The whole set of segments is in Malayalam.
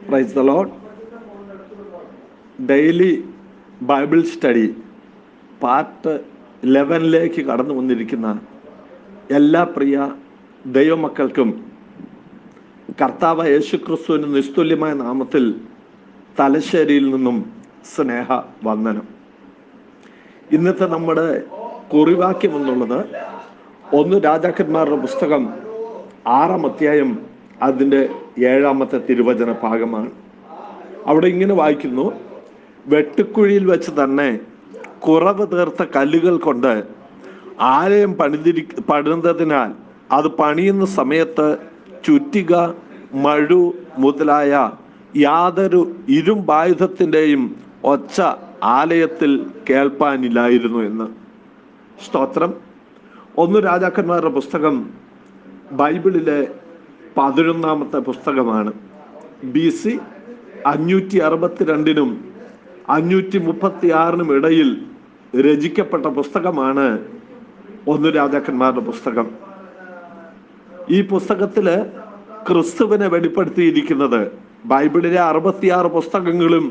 price the lord daily Bible study part ലെവനിലേക്ക് കടന്നു വന്നിരിക്കുന്ന എല്ലാ പ്രിയ ദൈവമക്കൾക്കും കർത്താവ് യേശുക്രിസ്തുവിന് നിസ്തുല്യമായ നാമത്തിൽ തലശ്ശേരിയിൽ നിന്നും സ്നേഹ വന്ദനം ഇന്നത്തെ നമ്മുടെ കുറിവാക്യം എന്നുള്ളത് ഒന്ന് രാജാക്കന്മാരുടെ പുസ്തകം ആറാം അധ്യായം അതിൻ്റെ ഏഴാമത്തെ തിരുവചന ഭാഗമാണ് അവിടെ ഇങ്ങനെ വായിക്കുന്നു വെട്ടുക്കുഴിയിൽ വെച്ച് തന്നെ കുറവ് തീർത്ത കല്ലുകൾ കൊണ്ട് ആലയം പണിതിരി പണിതതിനാൽ അത് പണിയുന്ന സമയത്ത് ചുറ്റിക മഴു മുതലായ യാതൊരു ഇരുമ്പായുധത്തിൻ്റെയും ഒച്ച ആലയത്തിൽ കേൾപ്പാനില്ലായിരുന്നു എന്ന് സ്തോത്രം ഒന്ന് രാജാക്കന്മാരുടെ പുസ്തകം ബൈബിളിലെ പതിനൊന്നാമത്തെ പുസ്തകമാണ് ബി സി അഞ്ഞൂറ്റി അറുപത്തിരണ്ടിനും അഞ്ഞൂറ്റി മുപ്പത്തി ആറിനും ഇടയിൽ രചിക്കപ്പെട്ട പുസ്തകമാണ് ഒന്ന് രാജാക്കന്മാരുടെ പുസ്തകം ഈ പുസ്തകത്തില് ക്രിസ്തുവിനെ വെളിപ്പെടുത്തിയിരിക്കുന്നത് ബൈബിളിലെ അറുപത്തിയാറ് പുസ്തകങ്ങളും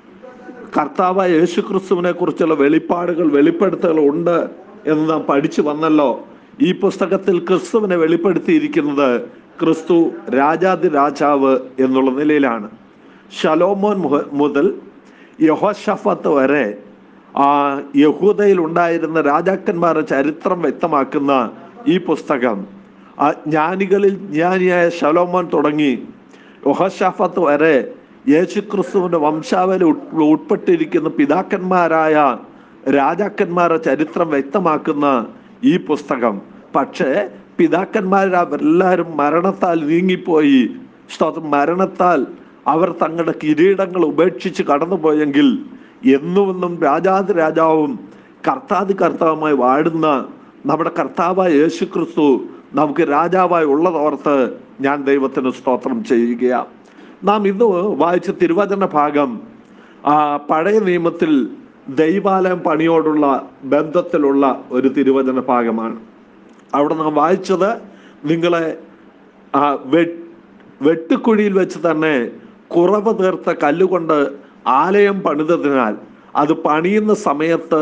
കർത്താവ് യേശു ക്രിസ്തുവിനെ കുറിച്ചുള്ള വെളിപ്പാടുകൾ വെളിപ്പെടുത്തലുകൾ ഉണ്ട് എന്ന് നാം പഠിച്ചു വന്നല്ലോ ഈ പുസ്തകത്തിൽ ക്രിസ്തുവിനെ വെളിപ്പെടുത്തിയിരിക്കുന്നത് ക്രിസ്തു രാജാതി രാജാവ് എന്നുള്ള നിലയിലാണ് ഷലോമോൻ മുഹ- മുതൽ യഹോഷഫത്ത് വരെ ആ യഹൂദയിൽ ഉണ്ടായിരുന്ന രാജാക്കന്മാരുടെ ചരിത്രം വ്യക്തമാക്കുന്ന ഈ പുസ്തകം ആ ജ്ഞാനികളിൽ ജ്ഞാനിയായ ശലോമോൻ തുടങ്ങി യഹോഷഫത്ത് വരെ യേശുക്രിസ്തുവിന്റെ വംശാവലി ഉൾ- ഉൾപ്പെട്ടിരിക്കുന്ന പിതാക്കന്മാരായ രാജാക്കന്മാരുടെ ചരിത്രം വ്യക്തമാക്കുന്ന ഈ പുസ്തകം പക്ഷേ പിതാക്കന്മാരെല്ലാവരും മരണത്താൽ നീങ്ങിപ്പോയി സ്തോത്രം മരണത്താൽ അവർ തങ്ങളുടെ കിരീടങ്ങൾ ഉപേക്ഷിച്ച് കടന്നുപോയെങ്കിൽ എന്നുമെന്നും രാജാതി രാജാവും കർത്താതി കർത്താവുമായി വാഴുന്ന നമ്മുടെ കർത്താവായ യേശു ക്രിസ്തു നമുക്ക് രാജാവായി ഉള്ളതോർത്ത് ഞാൻ ദൈവത്തിന് സ്തോത്രം ചെയ്യുകയാണ് നാം ഇന്ന് വായിച്ച തിരുവചന ഭാഗം ആ പഴയ നിയമത്തിൽ ദൈവാലയം പണിയോടുള്ള ബന്ധത്തിലുള്ള ഒരു തിരുവചന ഭാഗമാണ് അവിടെ നാം വായിച്ചത് നിങ്ങളെ ആ വെ- വെട്ടുക്കുഴിയിൽ വെച്ച് തന്നെ കുറവ് തീർത്ത കല്ലുകൊണ്ട് ആലയം പണിതതിനാൽ അത് പണിയുന്ന സമയത്ത്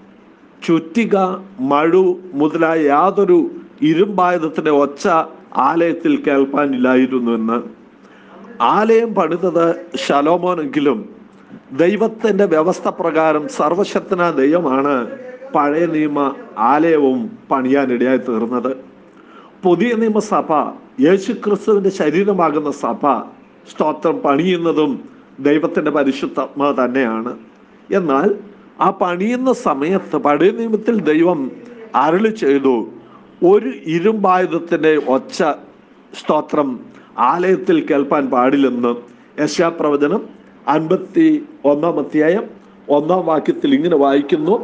ചുറ്റിക മഴു മുതലായ യാതൊരു ഇരുമ്പായുധത്തിന്റെ ഒച്ച ആലയത്തിൽ കേൾപ്പാനില്ലായിരുന്നു എന്ന് ആലയം പണിതത് ശലോമോനെങ്കിലും ദൈവത്തിന്റെ വ്യവസ്ഥ പ്രകാരം സർവശക്തന ദൈവമാണ് പഴയ നിയമ ആലയവും പണിയാനിടയായി തീർന്നത് പുതിയ നിയമസഭ യേശുക്രിസ്തുവിന്റെ ശരീരമാകുന്ന സഭ സ്തോത്രം പണിയുന്നതും ദൈവത്തിന്റെ പരിശുദ്ധാത്മ തന്നെയാണ് എന്നാൽ ആ പണിയുന്ന സമയത്ത് പഴയ നിയമത്തിൽ ദൈവം അരുളി ചെയ്തു ഒരു ഇരുമ്പായുധത്തിന്റെ ഒച്ച സ്തോത്രം ആലയത്തിൽ കേൾപ്പാൻ പാടില്ലെന്ന് യശാപ്രവചനം അൻപത്തി ഒന്നാം അധ്യായം ഒന്നാം വാക്യത്തിൽ ഇങ്ങനെ വായിക്കുന്നു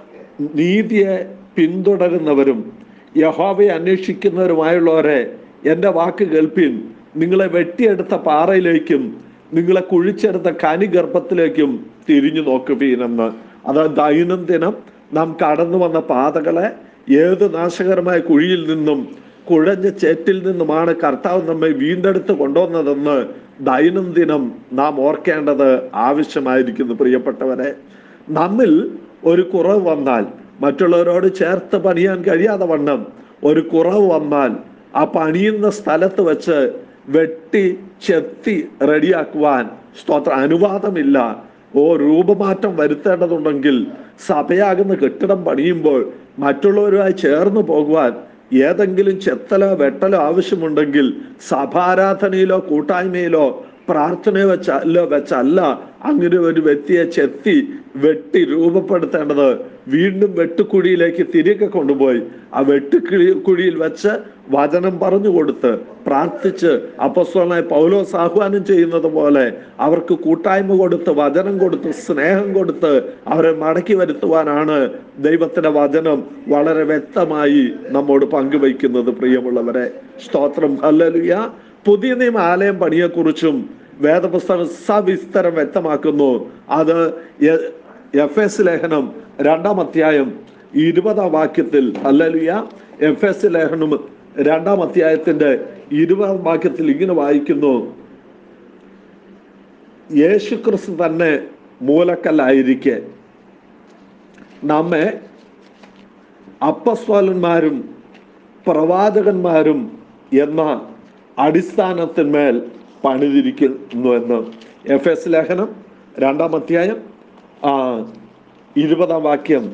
നീതിയെ പിന്തുടരുന്നവരും യഹോവയെ അന്വേഷിക്കുന്നവരുമായുള്ളവരെ എൻ്റെ വാക്ക് കേൾപ്പിൻ നിങ്ങളെ വെട്ടിയെടുത്ത പാറയിലേക്കും നിങ്ങളെ കുഴിച്ചെടുത്ത കനി ഗർഭത്തിലേക്കും തിരിഞ്ഞു നോക്കുവീനെന്ന് അത് ദൈനംദിനം നാം കടന്നു വന്ന പാതകളെ ഏത് നാശകരമായ കുഴിയിൽ നിന്നും കുഴഞ്ഞ ചേറ്റിൽ നിന്നുമാണ് കർത്താവ് നമ്മെ വീണ്ടെടുത്ത് കൊണ്ടുവന്നതെന്ന് ദൈനംദിനം നാം ഓർക്കേണ്ടത് ആവശ്യമായിരിക്കുന്നു പ്രിയപ്പെട്ടവരെ നമ്മിൽ ഒരു കുറവ് വന്നാൽ മറ്റുള്ളവരോട് ചേർത്ത് പണിയാൻ കഴിയാതെ വണ്ണം ഒരു കുറവ് വന്നാൽ ആ പണിയുന്ന സ്ഥലത്ത് വെച്ച് വെട്ടി ചെത്തി റെഡിയാക്കുവാൻ സ്തോത്ര അനുവാദമില്ല ഓ രൂപമാറ്റം വരുത്തേണ്ടതുണ്ടെങ്കിൽ സഭയാകുന്ന കെട്ടിടം പണിയുമ്പോൾ മറ്റുള്ളവരുമായി ചേർന്ന് പോകുവാൻ ഏതെങ്കിലും ചെത്തലോ വെട്ടലോ ആവശ്യമുണ്ടെങ്കിൽ സഭാരാധനയിലോ കൂട്ടായ്മയിലോ പ്രാർത്ഥനയോ വെച്ചല്ലോ വെച്ചല്ല അങ്ങനെ ഒരു വ്യക്തിയെ ചെത്തി വെട്ടി രൂപപ്പെടുത്തേണ്ടത് വീണ്ടും വെട്ടുക്കുഴിയിലേക്ക് തിരികെ കൊണ്ടുപോയി ആ വെട്ടുക്കിഴി കുഴിയിൽ വെച്ച് വചനം പറഞ്ഞു കൊടുത്ത് പ്രാർത്ഥിച്ച് അപ്പസ്വലനായ പൗലോസ് ആഹ്വാനം ചെയ്യുന്നത് പോലെ അവർക്ക് കൂട്ടായ്മ കൊടുത്ത് വചനം കൊടുത്ത് സ്നേഹം കൊടുത്ത് അവരെ മടക്കി വരുത്തുവാനാണ് ദൈവത്തിന്റെ വചനം വളരെ വ്യക്തമായി നമ്മോട് പങ്കുവയ്ക്കുന്നത് പ്രിയമുള്ളവരെ സ്തോത്രം ഹല്ലേലൂയ പുതിയ നിയമ ആലയം പണിയെക്കുറിച്ചും വേദപുസ്തകം സവിസ്തരം വ്യക്തമാക്കുന്നു അത് എ- എഫ് എസ് ലേഖനം രണ്ടാം അധ്യായം ഇരുപതാം വാക്യത്തിൽ ഹല്ലേലൂയ എഫ് എസ് ലേഖനം രണ്ടാം അധ്യായത്തിന്റെ ഇരുപതാം വാക്യത്തിൽ ഇങ്ങനെ വായിക്കുന്നു യേശു ക്രിസ്തു തന്നെ മൂലക്കല്ലായിരിക്കെ നമ്മെ അപ്പസ്വലന്മാരും പ്രവാചകന്മാരും എന്ന അടിസ്ഥാനത്തിന്മേൽ പണിതിരിക്കുന്നു എന്ന് എഫ് എസ് ലേഖനം രണ്ടാം അധ്യായം ആ, ഇരുപതാം വാക്യം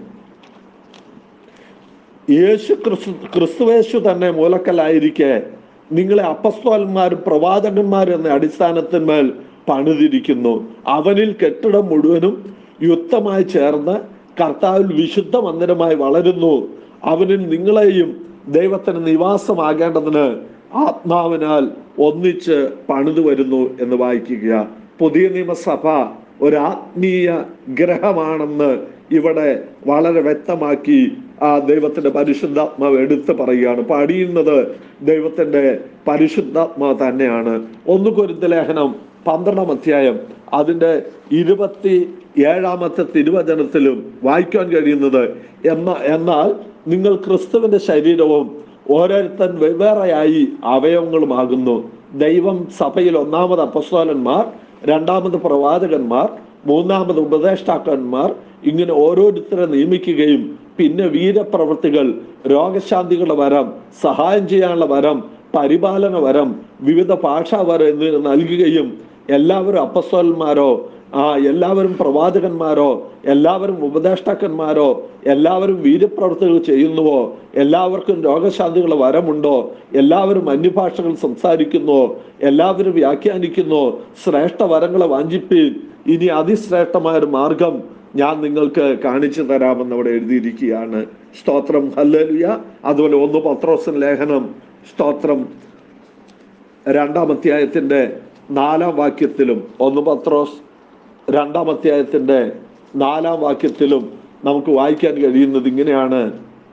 യേശു ക്രിസ്തു ക്രിസ്തുവേശു തന്നെ മൂലക്കലായിരിക്കെ നിങ്ങളെ അപ്പസ്തോലന്മാരും പ്രവാചകന്മാരും എന്ന അടിസ്ഥാനത്തിന്മേൽ പണിതിരിക്കുന്നു അവനിൽ കെട്ടിടം മുഴുവനും യുക്തമായി ചേർന്ന് കർത്താവിൽ വിശുദ്ധ മന്ദിരമായി വളരുന്നു അവനിൽ നിങ്ങളെയും ദൈവത്തിന് നിവാസമാകേണ്ടതിന് ആത്മാവിനാൽ ഒന്നിച്ച് പണിതു വരുന്നു എന്ന് വായിക്കുക പുതിയ നിയമസഭ ഒരു ആത്മീയ ഗ്രഹമാണെന്ന് ഇവിടെ വളരെ വ്യക്തമാക്കി ആ ദൈവത്തിന്റെ പരിശുദ്ധാത്മാവ് എടുത്തു പറയുകയാണ് പടിയുന്നത് ദൈവത്തിന്റെ പരിശുദ്ധാത്മാവ് തന്നെയാണ് ഒന്ന് കുരുത്ത ലേഖനം പന്ത്രണ്ടാം അധ്യായം അതിന്റെ ഇരുപത്തി ഏഴാമത്തെ തിരുവചനത്തിലും വായിക്കാൻ കഴിയുന്നത് എന്ന എന്നാൽ നിങ്ങൾ ക്രിസ്തുവിന്റെ ശരീരവും ഓരോരുത്തൻ വെവ്വേറെയായി അവയവങ്ങളുമാകുന്നു ദൈവം സഭയിൽ ഒന്നാമത് അപ്പസ്തോലന്മാർ രണ്ടാമത് പ്രവാചകന്മാർ മൂന്നാമത് ഉപദേഷ്ടാക്കന്മാർ ഇങ്ങനെ ഓരോരുത്തരെ നിയമിക്കുകയും പിന്നെ വീരപ്രവൃത്തികൾ രോഗശാന്തികളുടെ വരം സഹായം ചെയ്യാനുള്ള വരം പരിപാലന വരം വിവിധ ഭാഷാ വരം എന്നിവ നൽകുകയും എല്ലാവരും അപ്പസ്തോലന്മാരോ ആ എല്ലാവരും പ്രവാചകന്മാരോ എല്ലാവരും ഉപദേഷ്ടാക്കന്മാരോ എല്ലാവരും വീര്യപ്രവർത്തികൾ ചെയ്യുന്നുവോ എല്ലാവർക്കും രോഗശാന്തികളുടെ വരമുണ്ടോ എല്ലാവരും അന്യഭാഷകൾ സംസാരിക്കുന്നുവോ എല്ലാവരും വ്യാഖ്യാനിക്കുന്നു ശ്രേഷ്ഠ വരങ്ങളെ വാഞ്ചിപ്പീൻ ഇനി അതിശ്രേഷ്ഠമായ ഒരു മാർഗം ഞാൻ നിങ്ങൾക്ക് കാണിച്ചു തരാമെന്ന് അവിടെ എഴുതിയിരിക്കുകയാണ് സ്തോത്രം ഹല്ലലിയ അതുപോലെ ഒന്ന് പത്രോസൻ ലേഖനം സ്തോത്രം രണ്ടാം അധ്യായത്തിന്റെ നാലാം വാക്യത്തിലും ഒന്ന് പത്രോസ് രണ്ടാം അധ്യായത്തിന്റെ നാലാം വാക്യത്തിലും നമുക്ക് വായിക്കാൻ കഴിയുന്നത് ഇങ്ങനെയാണ്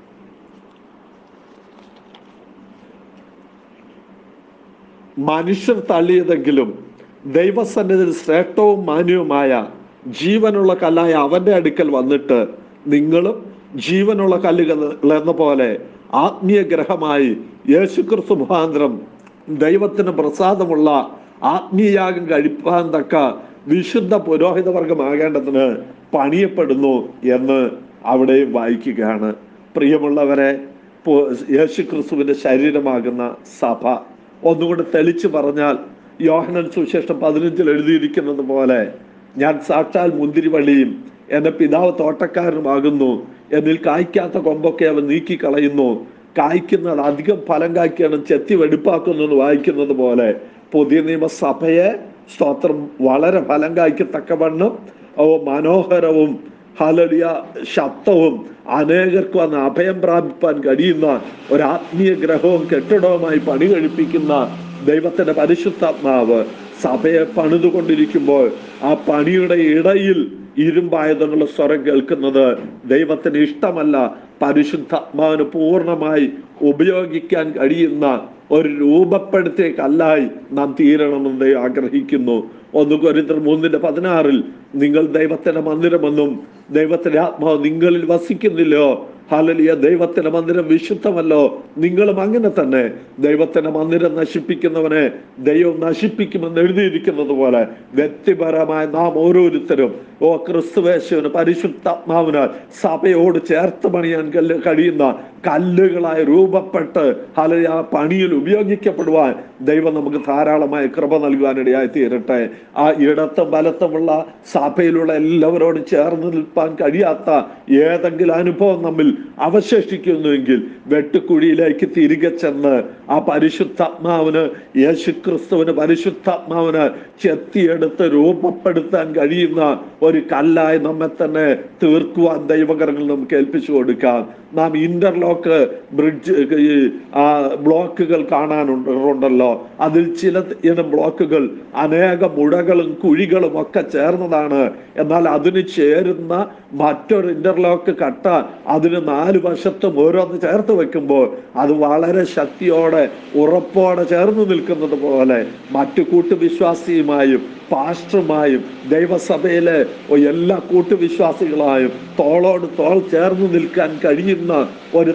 മനുഷ്യർ തള്ളിയതെങ്കിലും ദൈവസന്നിധിയിൽ ശ്രേഷ്ഠവും മാന്യവുമായ ജീവനുള്ള കല്ലായ അവന്റെ അടുക്കൽ വന്നിട്ട് നിങ്ങളും ജീവനുള്ള കല്ലുകൾ എന്ന പോലെ ആത്മീയ ഗ്രഹമായി യേശുക്രിസ്തു മുഖാന്തരം ദൈവത്തിന് പ്രസാദമുള്ള ആത്മീയാഗം കഴിപ്പാൻ തക്ക വിശുദ്ധ പുരോഹിത വർഗമാകേണ്ടതിന് പണിയപ്പെടുന്നു എന്ന് അവിടെ വായിക്കുകയാണ് പ്രിയമുള്ളവരെ പോ- യേശുക്രിസ്തുവിന്റെ ശരീരമാകുന്ന സഭ ഒന്നുകൂടെ തെളിച്ചു പറഞ്ഞാൽ യോഹനൻ സുശേഷം പതിനഞ്ചിൽ എഴുതിയിരിക്കുന്നത് പോലെ ഞാൻ സാക്ഷാൽ മുന്തിരിവള്ളിയും എന്റെ പിതാവ് തോട്ടക്കാരനുമാകുന്നു എന്നിൽ കായ്ക്കാത്ത കൊമ്പൊക്കെ അവൻ നീക്കിക്കളയുന്നു കായ്ക്കുന്നത് അധികം ഫലം കായ്ക്കണം ചെത്തി വെടുപ്പാക്കുന്നു എന്ന് വായിക്കുന്നത് പോലെ പുതിയ നിയമസഭയെ സ്തോത്രം വളരെ ഫലം കായ്ക്കത്തക്കവണ്ണം ഓ മനോഹരവും ഹലലിയ ശബ്ദവും അനേകർക്ക് വന്ന് അഭയം പ്രാപിപ്പാൻ കഴിയുന്ന ഒരു ആത്മീയ ഗ്രഹവും കെട്ടിടവുമായി പണി കഴിപ്പിക്കുന്ന ദൈവത്തിന്റെ പരിശുദ്ധാത്മാവ് സഭയെ പണിതുകൊണ്ടിരിക്കുമ്പോൾ ആ പണിയുടെ ഇടയിൽ ഇരുമ്പായുധങ്ങളുടെ സ്വരം കേൾക്കുന്നത് ദൈവത്തിന് ഇഷ്ടമല്ല പരിശുദ്ധാത്മാവിന് പൂർണ്ണമായി ഉപയോഗിക്കാൻ കഴിയുന്ന ഒരു രൂപപ്പെടുത്തിയ കല്ലായി നാം തീരണമെന്ന് ദൈവം ആഗ്രഹിക്കുന്നു ഒന്ന് കൊരിന്തർ മൂന്നിന്റെ പതിനാറിൽ നിങ്ങൾ ദൈവത്തിന്റെ മന്ദിരമെന്നും ദൈവത്തിന്റെ ആത്മാവ് നിങ്ങളിൽ വസിക്കുന്നില്ലോ ഹലലിയ ദൈവത്തിന്റെ മന്ദിരം വിശുദ്ധമല്ലോ നിങ്ങളും അങ്ങനെ തന്നെ ദൈവത്തിന്റെ മന്ദിരം നശിപ്പിക്കുന്നവനെ ദൈവം നശിപ്പിക്കുമെന്ന് എഴുതിയിരിക്കുന്നത് പോലെ വ്യക്തിപരമായ നാം ഓരോരുത്തരും ഓ ക്രിസ്തുവേശുവിന് പരിശുദ്ധാത്മാവിനാൽ സഭയോട് ചേർത്ത് പണിയാൻ കല്ല് കഴിയുന്ന കല്ലുകളായി രൂപപ്പെട്ട് ഹലയ പണിയിൽ ഉപയോഗിക്കപ്പെടുവാൻ ദൈവം നമുക്ക് ധാരാളമായ കൃപ നൽകുവാനിടയായി തീരട്ടെ ആ ഇടത്തും വലത്തുമുള്ള സഭയിലുള്ള എല്ലാവരോടും ചേർന്ന് നിൽപ്പാൻ കഴിയാത്ത ഏതെങ്കിലും അനുഭവം നമ്മിൽ അവശേഷിക്കുന്നുവെങ്കിൽ വെട്ടുക്കുഴിയിലേക്ക് തിരികെ ചെന്ന് ആ പരിശുദ്ധാത്മാവിന് യേശുക്രിസ്തുവിന് പരിശുദ്ധാത്മാവിന് ചെത്തിയെടുത്ത് രൂപപ്പെടുത്താൻ കഴിയുന്ന ഒരു കല്ലായി നമ്മെ തന്നെ തീർക്കുവാൻ ദൈവകരങ്ങൾ നമുക്ക് ഏൽപ്പിച്ചു കൊടുക്കാം നാം ഇന്റർലോക്ക് ബ്രിഡ്ജ് ഈ ആ ബ്ലോക്കുകൾ കാണാനുണ്ടല്ലോ അതിൽ ചില ഇനം ബ്ലോക്കുകൾ അനേക മുഴകളും കുഴികളും ഒക്കെ ചേർന്നതാണ് എന്നാൽ അതിന് ചേരുന്ന മറ്റൊരു ഇന്റർലോക്ക് കട്ട അതിന് നാല് വശത്തും ഓരോന്ന് ചേർത്ത് വെക്കുമ്പോൾ അത് വളരെ ശക്തിയോടെ ഉറപ്പോടെ ചേർന്ന് നിൽക്കുന്നത് പോലെ മറ്റു കൂട്ടുവിശ്വാസിയുമായും പാസ്റ്ററുമായും ദൈവസഭയിലെ എല്ലാ കൂട്ടുവിശ്വാസികളായും തോളോട് തോൾ ചേർന്ന് നിൽക്കാൻ കഴിയുന്ന ഒരു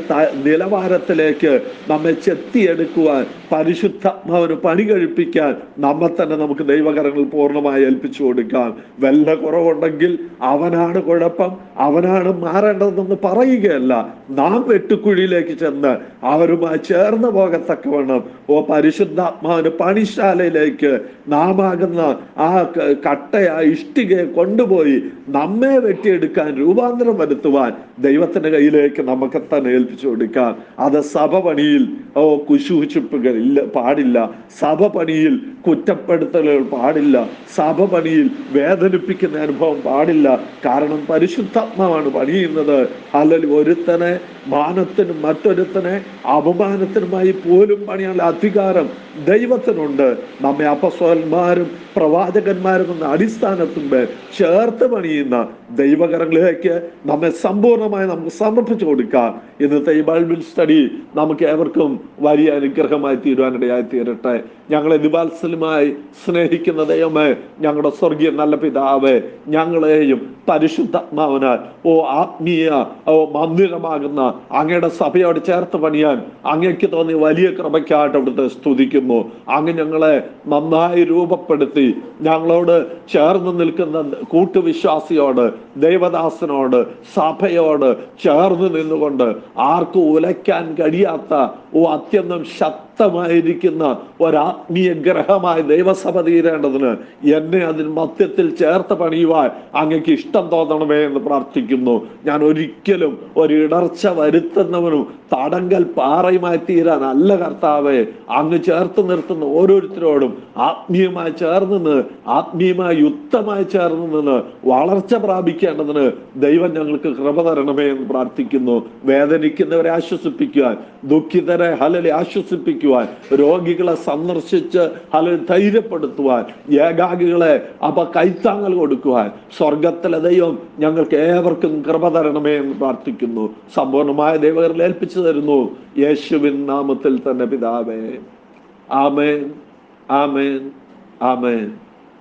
ത- നിലവാരത്തിലേക്ക് നമ്മെ ചെത്തിയെടുക്കുവാൻ പരിശുദ്ധാത്മാവിന് പണി കഴിപ്പിക്കാൻ നമ്മെ തന്നെ നമുക്ക് ദൈവകരങ്ങൾ പൂർണ്ണമായി ഏൽപ്പിച്ചു കൊടുക്കാം വല്ല കുറവുണ്ടെങ്കിൽ അവനാണ് കുഴപ്പം അവനാണ് മാറേണ്ടതെന്ന് പറയുകയല്ല നാം വെട്ടുക്കുഴിയിലേക്ക് ചെന്ന് അവരുമായി ചേർന്ന് പോകത്തക്കവണ്ണം ഓ പരിശുദ്ധാത്മാവിന് പണിശാലയിലേക്ക് നാം ആകുന്ന ആ ക- കട്ടയ ഇഷ്ടികയെ കൊണ്ടുപോയി നമ്മെ വെട്ടിയെടുക്കാൻ രൂപാന്തരം വരുത്തുവാൻ ദൈവത്തിന്റെ കയ്യിലേക്ക് നമുക്ക് തന്നെ ഏൽപ്പിച്ചു കൊടുക്കാം അത് സഭ പണിയിൽ ഓ കുശുകുശുപ്പുകൾ ഇല്ല പാടില്ല സഭ പണിയിൽ കുറ്റപ്പെടുത്തലുകൾ പാടില്ല സഭ പണിയിൽ വേദനിപ്പിക്കുന്ന അനുഭവം പാടില്ല കാരണം പരിശുദ്ധാത്മാവാണ് പണിയുന്നത് അല്ലെങ്കിൽ ഒരുത്തനെ മാനത്തിനും മറ്റൊരുത്തനെ അപമാനത്തിനുമായി പോലും പണിയാനുള്ള അധികാരം ദൈവത്തിനുണ്ട് നമ്മെ അപസ്വന്മാരും പ്രവാചകന്മാരും എന്ന അടിസ്ഥാനത്തിന്മേൽ ചേർത്ത് പണിയുന്ന ദൈവകരങ്ങളിലേക്ക് നമ്മെ സമ്പൂർണ്ണമായി നമുക്ക് സമർപ്പിച്ചു കൊടുക്കാം ഇന്നത്തെ ഈ ബൈബിൾ സ്റ്റഡി നമുക്ക് ഏവർക്കും വലിയ അനുഗ്രഹമായി തീരുവാനിടയായി തീരട്ടെ ഞങ്ങളെ നിവാത്സലമായി സ്നേഹിക്കുന്ന ദൈവമേ ഞങ്ങളുടെ സ്വർഗീയ നല്ല പിതാവേ ഞങ്ങളെയും പരിശുദ്ധാത്മാവിനാൽ ഓ ആത്മീയ ഓ മന്ദിരമാകുന്ന അങ്ങയുടെ സഭയോട് ചേർത്ത് പണിയാൻ അങ്ങയ്ക്ക് തോന്നിയ വലിയ കൃപയ്ക്കായിട്ട് അവിടുത്തെ സ്തുതിക്കുന്നു അങ്ങ് ഞങ്ങളെ നന്നായി രൂപപ്പെടുത്തി ഞങ്ങളോട് ചേർന്ന് നിൽക്കുന്ന കൂട്ടുവിശ്വാസിയോട് ദൈവദാസനോട് സഭയോട് ചേർന്ന് നിന്നുകൊണ്ട് ആർക്കും ഉലയ്ക്കാൻ കഴിയാത്ത ഓ അത്യന്തം ശക്തമായിരിക്കുന്ന ഒരാത്മീയ ഗ്രഹമായി ദൈവസഭ തീരേണ്ടതിന് എന്നെ അതിന് മധ്യത്തിൽ ചേർത്ത് പണിയുവാൻ അങ്ങക്ക് ഇഷ്ടം തോന്നണമേ എന്ന് പ്രാർത്ഥിക്കുന്നു ഞാൻ ഒരിക്കലും ഒരു ഇടർച്ച വരുത്തുന്നവനും തടങ്കൽ പാറയുമായി തീരാൻ അല്ല കർത്താവെ അങ്ങ് ചേർത്ത് നിർത്തുന്ന ഓരോരുത്തരോടും ആത്മീയമായി ചേർന്ന് നിന്ന് ആത്മീയമായി യുക്തമായി ചേർന്ന് നിന്ന് വളർച്ച പ്രാപിക്കേണ്ടതിന് ദൈവം ഞങ്ങൾക്ക് കൃപ തരണമേ എന്ന് പ്രാർത്ഥിക്കുന്നു വേദനിക്കുന്നവരെ ആശ്വസിപ്പിക്കുവാൻ ദുഃഖിതരെ ഹലലെ ആശ്വസിപ്പിക്കുവാൻ രോഗികളെ സന്ദർശിച്ച് ഹലൽ ധൈര്യപ്പെടുത്തുവാൻ ഏകാഗികളെ അപ്പൊ കൈത്താങ്ങൽ കൊടുക്കുവാൻ സ്വർഗത്തിലെ ദൈവം ഞങ്ങൾക്ക് ഏവർക്കും കൃപ തരണമേ എന്ന് പ്രാർത്ഥിക്കുന്നു സമ്പൂർണമായ ദൈവകരിൽ ഏൽപ്പിച്ചു തരുന്നു യേശുവിൻ നാമത്തിൽ തന്നെ പിതാവേ ആമേൻ ആമേൻ ആമേൻ